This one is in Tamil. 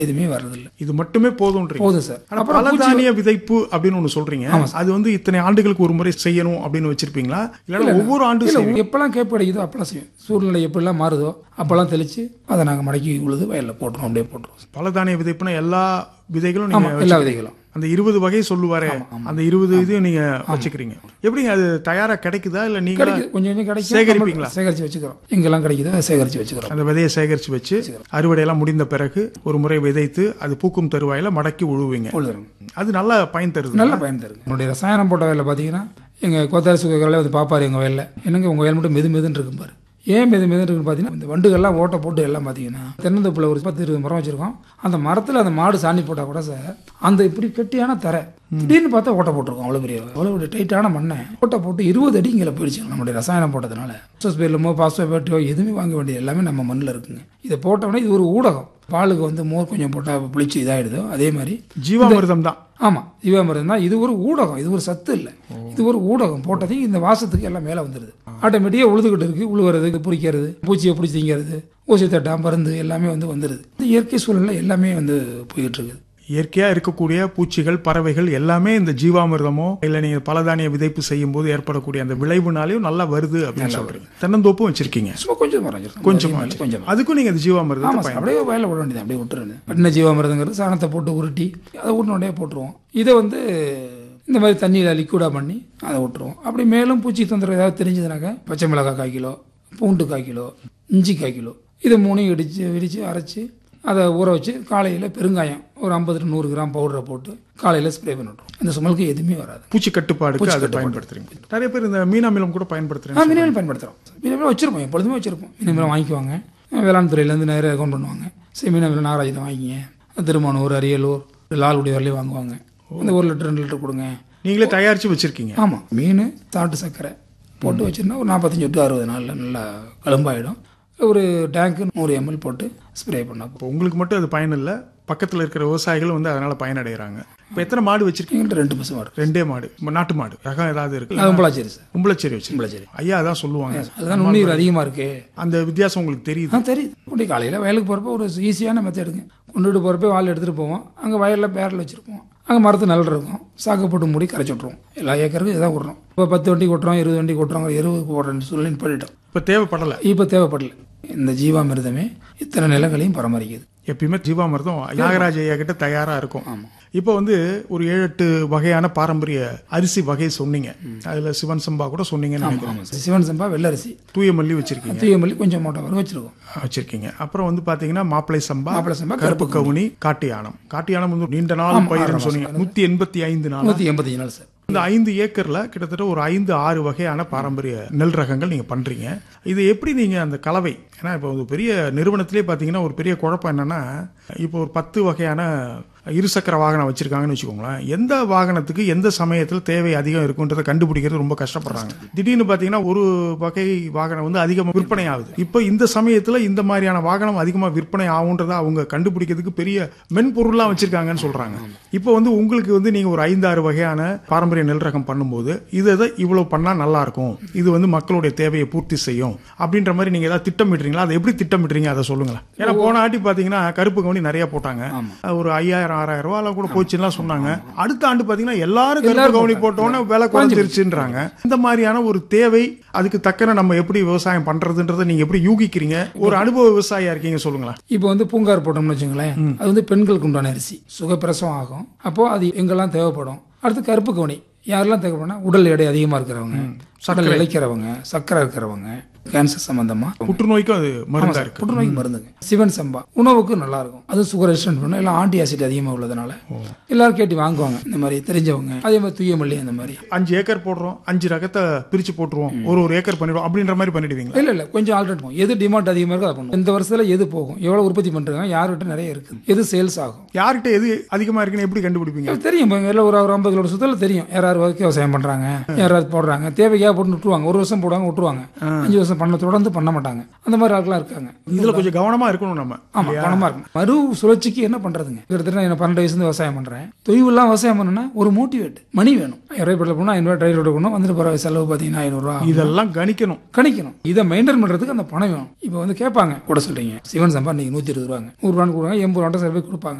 எதுவுமே வர்றதில்ல இது மட்டுமே போதும்ன்றீங்க போதும் சார் ஆனா அப்புறம் பலதானிய விதைப்பு அப்படின்னு ஒண்ணு சொல்றீங்க அது வந்து இத்தனை ஆண்டுகளுக்கு ஒரு முறை செய்யணும் அப்படின்னு வச்சிருப்பீங்களா இல்லைன்னா ஒவ்வொரு ஆண்டு இல்ல செய்யணும் எப்பெல்லாம் கேப்பு கிடைக்குதோ அப்பெல்லாம் செய்யும் சூழ்நிலை எப்படிலாம் மாறுதோ அப்பெல்லாம் தெளிச்சு அதை நாங்கள் மடக்கி உழுது வயலில் போட்டுருவோம் அப்படியே போட்டுருவோம் பலதானிய விதைப்புனா எல்லா விதைகளும் ஆமா நீங்க எல்லா விதைகளும் அந்த இருபது வகை சொல்லுவாரே அந்த இருபது இதையும் நீங்க வச்சுக்கிறீங்க எப்படிங்க அது தயாரா கிடைக்குதா இல்ல நீங்க கிடைக்குது கொஞ்சம் கொஞ்சம் கிடைக்கும் சேகரிப்பீங்களா? நம்ம சேகரிச்சு வச்சுக்கிறோம் எங்கெல்லாம் கிடைக்குதோ அதை சேகரிச்சு வச்சுக்கிறோம் அந்த விதையை சேகரிச்சு வச்சு அறுவடையெல்லாம் முடிந்த பிறகு ஒரு முறை விதைத்து அது பூக்கும் தருவாயில மடக்கி உழுவுவீங்க உழுதுறோம் அது நல்ல பயன் தருது நல்ல பயன் தருது என்னுடைய ரசாயனம் போட்ட வயலில் பார்த்தீங்கன்னா எங்கள் கோத்தாரி சுகர்களே வந்து பார்ப்பாரு எங்கள் வயலில் என்னங்க உங்கள் வயல் மட்டும் மெது மெதுன்னு இருக்கும் பாரு ஏன் மெது மெதுன்னு இருக்குன்னு பார்த்தீங்கன்னா இந்த வண்டுகள்லாம் ஓட்டை போட்டு எல்லாம் பார்த்தீங்கன்னா தென்னந்தோப்பில் ஒரு பத்து இருபது மரம் வச்சிருக்கோம் அந்த மரத்தில் அந்த மாடு சாணி போட்டால் கூட சார் அந்த இப்படி கெட்டியான தரை திடீர்னு பார்த்தா ஓட்டை போட்டிருக்கோம் அவ்வளோ பெரிய அவ்வளோ பெரிய டைட்டான மண்ணை ஓட்டை போட்டு இருபது அடி இங்கே போயிடுச்சு நம்மளுடைய ரசாயனம் போட்டதுனால பேர்லமோ பாஸ்பேட்டோ எதுவுமே வாங்க வேண்டியது எல்லாமே நம்ம மண்ணில் இருக்குங்க இதை போட்டோம்னா இது ஒரு ஊடகம் பாலுக்கு வந்து மோர் கொஞ்சம் போட்டால் புளிச்சு இதாகிடுதோ அதே மாதிரி ஜீவாமிர்தம் தான் ஆமாம் ஜீவாமிர்தம் தான் இது ஒரு ஊடகம் இது ஒரு சத்து இல்லை இது ஒரு ஊடகம் போட்டதையும் இந்த வாசத்துக்கு எல்லாம் மேலே வந்துடுது ஆட்டோமேட்டிக்காக உழுதுகிட்டு இருக்கு உழுவுறது பிடிக்கிறது பூச்சியை பிடிச்சி திங்கிறது ஊசி தட்டா மருந்து எல்லாமே வந்து வந்துடுது இந்த இயற்கை சூழலில் எல்லாமே வந்து போய்கிட்டு இருக்குது இயற்கையா இருக்கக்கூடிய பூச்சிகள் பறவைகள் எல்லாமே இந்த ஜீவாமிர்தமோ இல்ல நீங்க பலதானிய விதைப்பு செய்யும் போது ஏற்படக்கூடிய அந்த விளைவுனாலையும் நல்லா வருது அப்படின்னு சொல்றீங்க தென்னந்தோப்பும் வச்சிருக்கீங்க சும்மா கொஞ்சம் மரம் வச்சிருக்கோம். கொஞ்சமா அதிகமா இல்லை, கொஞ்சம் அதுக்கும் நீங்க இந்த ஜீவாமிர்தத்தை ஆமாம் சார் அப்படியே வயலில் விட வேண்டியது அப்படியே விட்டுருங்க கட்டின ஜீவாமிரதங்கிறது சாணத்தை போட்டு உருட்டி அதை உடனே போட்டுருவோம் இதை வந்து இந்த மாதிரி தண்ணியில் லிக்விடாக பண்ணி அதை விட்டுருவோம் அப்படி மேலும் பூச்சி தொந்தரவு ஏதாவது தெரிஞ்சதுனாக்கா பச்சை மிளகாய் கால் கிலோ பூண்டு கால் கிலோ இஞ்சி கால் கிலோ இதை மூணையும் இடித்து இடித்து அரைச்சி அதை ஊற வச்சு காலையில் பெருங்காயம் ஒரு ஐம்பது டு நூறு கிராம் பவுடரை போட்டு காலையில் ஸ்ப்ரே பண்ணி விட்ருவோம் இந்த சுமலுக்கு எதுவுமே வராது பூச்சி கட்டுப்பாடுக்கு அதை பயன்படுத்துறீங்க நிறைய பேர் இந்த மீனாமிலம் கூட பயன்படுத்துறீங்க ஆ மினிமம் பயன்படுத்துகிறோம் மினிமம் வச்சிருப்போம் எப்பொழுதுமே வச்சிருப்போம் மினிமம் வாங்கிக்குவாங்க வேளாண் துறையிலேருந்து நிறைய அக்கௌண்ட் பண்ணுவாங்க சரி மினிமம் நாகராஜில் வாங்கிங்க திருமானூர் அரியலூர் லால்குடி வரலையும் வாங்குவாங்க இந்த ஒரு லிட்டர் ரெண்டு லிட்டர் கொடுங்க நீங்களே தயாரிச்சு வச்சிருக்கீங்க ஆமாம் மீன் சாட்டு சர்க்கரை போட்டு வச்சிருந்தா ஒரு நாற்பத்தஞ்சு டு அறுபது நாளில் நல்லா கழும்பாயிடும் ஒரு டேங்க்கு நூறு எம்எல் போட்டு ஸ்ப்ரே பண்ணா இப்போ உங்களுக்கு மட்டும் அது பயன் இல்லை பக்கத்துல இருக்கிற விவசாயிகளும் வந்து அதனால பயனடைகிறாங்க இப்போ எத்தனை மாடு வச்சிருக்கீங்க எங்கள்கிட்ட ரெண்டு பசு மாடு ரெண்டே மாடு நம்ம நாட்டு மாடு ரகம் ஏதாவது இருக்கு அது கும்பலாச்சேரி சார் உம்பளச்சேரி வச்சு கும்பலாச்சேரி ஐயா அதான் சொல்லுவாங்க அதுதான் நுண்ணுயிர் அதிகமாக இருக்கு அந்த வித்தியாசம் உங்களுக்கு தெரியுது ஆ தெரியுது கொண்டு காலையில் வயலுக்கு போகிறப்ப ஒரு ஈஸியான மெத்தடுங்க கொண்டுட்டு போகிறப்ப வால் எடுத்துகிட்டு போவோம் அங்கே வயலில் பேரில் வச்சுருப்போம் அங்கே மரத்து நல்ல இருக்கும் சாக்கு போட்டு மூடி கரைச்சி விட்ருவோம் எல்லா ஏக்கருக்கும் இதான் விட்றோம் இப்போ பத்து வண்டி கொட்டுறோம் இருபது வண்டி கொட்டுறோம் எருவுக்கு போடுறேன்னு சொல்லி பண்ணிட்டோம் இப்போ தேவைப்படலை இப்போ தேவைப்படல இந்த ஜீவாமிர்தமே இத்தனை நிலங்களையும் பராமரிக்குது எப்பயுமே ஜீவாமிர்தம் நாகராஜ ஐயா கிட்ட தயாரா இருக்கும் இப்போ வந்து ஒரு ஏழு எட்டு வகையான பாரம்பரிய அரிசி வகை சொன்னீங்க அதுல சிவன் சம்பா கூட சொன்னீங்கன்னு நினைக்கிறேன் ஆமாம் சார் சிவன் சம்பா வெள்ளரிசி தூய மல்லி வச்சிருக்கீங்க தூயமல்லி கொஞ்சம் மூட்டை வரும் வச்சுருக்கோம் வச்சிருக்கீங்க அப்புறம் வந்து பாத்தீங்கன்னா மாப்பிளை சம்பா மாப்பிளை சம்பா, கருப்பு கவுனி காட்டு யானம் காட்டு யானம் வந்து நீண்ட நாள் பயிர்னு சொன்னீங்க நூத்தி எண்பத்தி ஐந்து நாள் நூற்றி எண்பத்தஞ்சு நாள் சார் இந்த ஐந்து ஏக்கர்ல கிட்டத்தட்ட ஒரு ஐந்து ஆறு வகையான பாரம்பரிய நெல் ரகங்கள் நீங்க பண்றீங்க இது எப்படி நீங்க அந்த கலவை ஏன்னா இப்போ ஒரு பெரிய நிறுவனத்திலே பாத்தீங்கன்னா ஒரு பெரிய குழப்பம் என்னன்னா இப்போ ஒரு பத்து வகையான இருசக்கர வாகனம் வச்சிருக்காங்கன்னு வச்சுக்கோங்களேன் எந்த வாகனத்துக்கு எந்த சமயத்தில் தேவை அதிகம் இருக்குன்றதை கண்டுபிடிக்கிறது ரொம்ப கஷ்டப்படுறாங்க திடீர்னு பாத்தீங்கன்னா ஒரு வகை வாகனம் வந்து அதிகமாக விற்பனை ஆகுது இப்போ இந்த சமயத்துல இந்த மாதிரியான வாகனம் அதிகமாக விற்பனை ஆகுன்றதை அவங்க கண்டுபிடிக்கிறதுக்கு பெரிய மென்பொருள்லாம் வச்சிருக்காங்கன்னு சொல்றாங்க இப்போ வந்து உங்களுக்கு வந்து நீங்க ஒரு ஐந்து ஆறு வகையான பாரம்பரிய நெல் ரகம் பண்ணும்போது இது இதை இவ்வளவு பண்ணா நல்லா இருக்கும் இது வந்து மக்களுடைய தேவையை பூர்த்தி செய்யும் அப்படின்ற மாதிரி நீங்க ஏதாவது திட்டமிடுறீங்களா அதை எப்படி திட்டமிடுறீங்க அதை சொல்லுங்களேன் ஏன்னா போன ஆட்டி பாத்தீங்கன்னா கருப்பு கவுனி நிறைய போட்டாங்க அது ஒரு ஐயாயிரம் ஆறாயிரம் ரூபாய் கூட போச்சுன்னு சொன்னாங்க அடுத்த ஆண்டு பாத்தீங்கன்னா எல்லாரும் கருப்பு கவுனி போட்டோன்னே விலை குறைஞ்சிருச்சுன்றாங்க இந்த மாதிரியான ஒரு தேவை அதுக்கு தக்கன நம்ம எப்படி விவசாயம் பண்றதுன்றதை நீங்க எப்படி யூகிக்கிறீங்க ஒரு அனுபவ விவசாயியா இருக்கீங்க சொல்லுங்களேன் இப்போ வந்து பூங்கார் போட்டோம்னு வச்சுங்களேன் அது வந்து பெண்களுக்கு உண்டான அரிசி சுகப்பிரசவம் ஆகும் அப்போ அது எங்கெல்லாம் தேவைப்படும் அடுத்து கருப்பு கவுனி யாரெல்லாம் தேவைப்படும்னா உடல் எடை அதிகமாக இருக்கிறவங்க உடல் இழைக்கிறவங்க சர்க்கரை இருக்கிறவங்க கேன்சர் சம்பந்தமா புற்றுநோய்க்கும் அது மருந்தா இருக்கு புற்றுநோய்க்கு மருந்துங்க சிவன் சம்பா உணவுக்கு நல்லா இருக்கும் அது சுகர் ரெசிஸ்டன்ட் பண்ணும் எல்லாம் ஆன்டி ஆசிட் அதிகமாக உள்ளதுனால எல்லாரும் கேட்டு வாங்குவாங்க இந்த மாதிரி தெரிஞ்சவங்க அதே மாதிரி தூயமல்லி அந்த மாதிரி அஞ்சு ஏக்கர் போடுறோம் அஞ்சு ரகத்தை பிரிச்சு போட்டுருவோம் ஒரு ஒரு ஏக்கர் பண்ணிடுவோம் அப்படின்ற மாதிரி பண்ணிடுவீங்களா இல்ல இல்ல கொஞ்சம் ஆல்ரெடி போகும் எது டிமாண்ட் அதிகமாக இருக்கோ அதை பண்ணுவோம் இந்த வருஷத்துல எது போகும் எவ்வளவு உற்பத்தி பண்றாங்க யார்கிட்ட நிறைய இருக்குது எது சேல்ஸ் ஆகும் யார்கிட்ட எது அதிகமா இருக்குன்னு எப்படி கண்டுபிடிப்பீங்க அது தெரியும் இப்போ எல்லாம் ஒரு ஒரு ஐம்பது கிலோ சுத்தல தெரியும் யாராவது வரைக்கும் விவசாயம் பண்றாங்க யாராவது போடுறாங்க தேவையா விதையா போட்டு விட்டுருவாங்க ஒரு வருஷம் போடுவாங்க விட்டுருவாங்க அஞ்சு வருஷம் பண்ண தொடர்ந்து பண்ண மாட்டாங்க அந்த மாதிரி ஆட்கள்லாம் இருக்காங்க இதுல கொஞ்சம் கவனமா இருக்கணும் நம்ம ஆமா பணமா இருக்கும் மறு சுழற்சிக்கு என்ன பண்றதுங்க கிட்டத்தட்ட நான் பன்னெண்டு வயசுல விவசாயம் பண்றேன் தொய்வுலாம் விவசாயம் பண்ணணும்னா ஒரு மோட்டிவேட் மணி வேணும் இருபது பெட்ரோல் போனால் ஐநூறுவா டிரைவர் எடுக்கணும் வந்துட்டு போகிற செலவு பார்த்தீங்கன்னா ஐநூறுரூவா இதெல்லாம் கணிக்கணும் கணிக்கணும் இதை மெயின்டைன் பண்றதுக்கு அந்த பணம் வேணும் இப்போ வந்து கேட்பாங்க கூட சொல்றீங்க சிவன் சம்பா நீங்க நூற்றி இருபது ரூபாங்க நூறுரூவான்னு கொடுப்பாங்க எண்பது ரூபா சில பேர் கொடுப்பாங்க